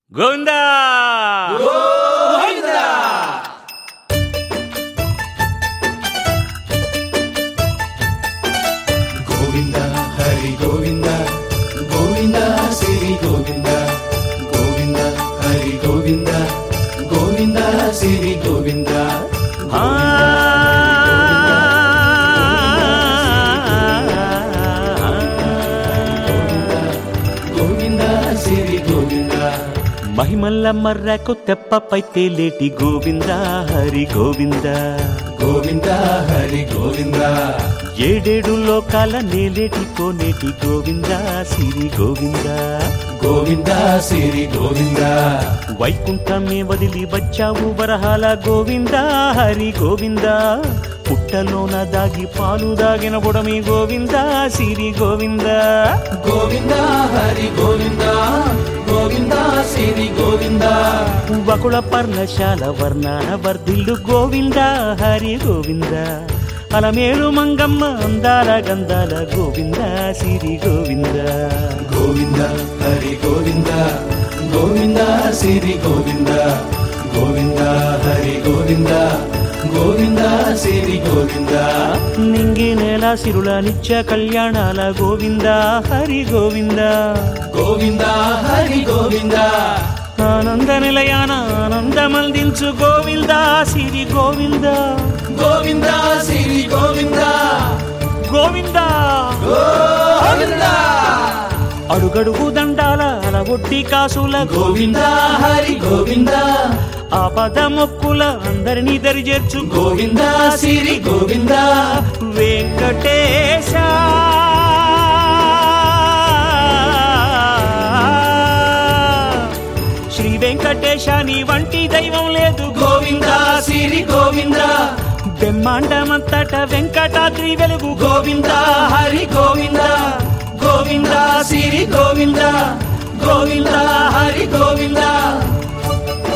గోవిందా గోవింద హరి గోవింద గోవింద శ్రీ గోవింద గోవింద హరి గోవింద గోవింద శ్రీ గోవింద ఆ. గోవింద శ్రీ గోవింద మహిమల్ల మర్రకు తెప్పపై తేలేటి గోవిందా హరి గోవిందా గోవింద హరి గోవింద ఏడేడు లోకాల నేలేటి కోనేటి గోవిందా సిరి గోవిందా గోవింద శ్రీ గోవింద వైకుంఠమే వదిలి వచ్చావు వరహాల గోవిందా హరి గోవిందా పుట్టలోన దాగి పాలు దాగిన బుడమి గోవిందా సిరి గోవిందా గోవింద హరి గోవింద గోవింద శ్రీ గోవింద బకుళ పర్ణశాల వర్ణాన వర్ధిల్లు గోవింద హరి గోవింద అలమేలు మంగమ్మ అందాల గంధాల గోవింద సిరి గోవింద గోవింద హరి గోవింద గోవింద శ్రీ గోవింద గోవింద హరి గోవింద గోవింద శ్రీ గోవింద నింగి నేల సిరుల నిత్య కళ్యాణాల గోవింద హరి గోవింద గోవింద హరి గోవింద ఆనంద నిలయాన ఆనందమందించు గోవింద సిరి గోవింద గోవింద శ్రీ గోవింద గోవింద గోవింద అడుగడుగు దండాల అలవొట్టి కాసుల గోవింద హరి గోవింద ఆపద మొక్కుల అందరినీ దరి చేర్చు గోవింద శ్రీ గోవింద వెంకటేశ శ్రీ వెంకటేశ నీ వంటి దైవం లేదు గోవింద శ్రీ గోవింద బ్రహ్మాండమంతట వెంకటాద్రి వెలుగు గోవింద హరి గోవింద గోవింద శ్రీ గోవింద గోవింద హరి గోవింద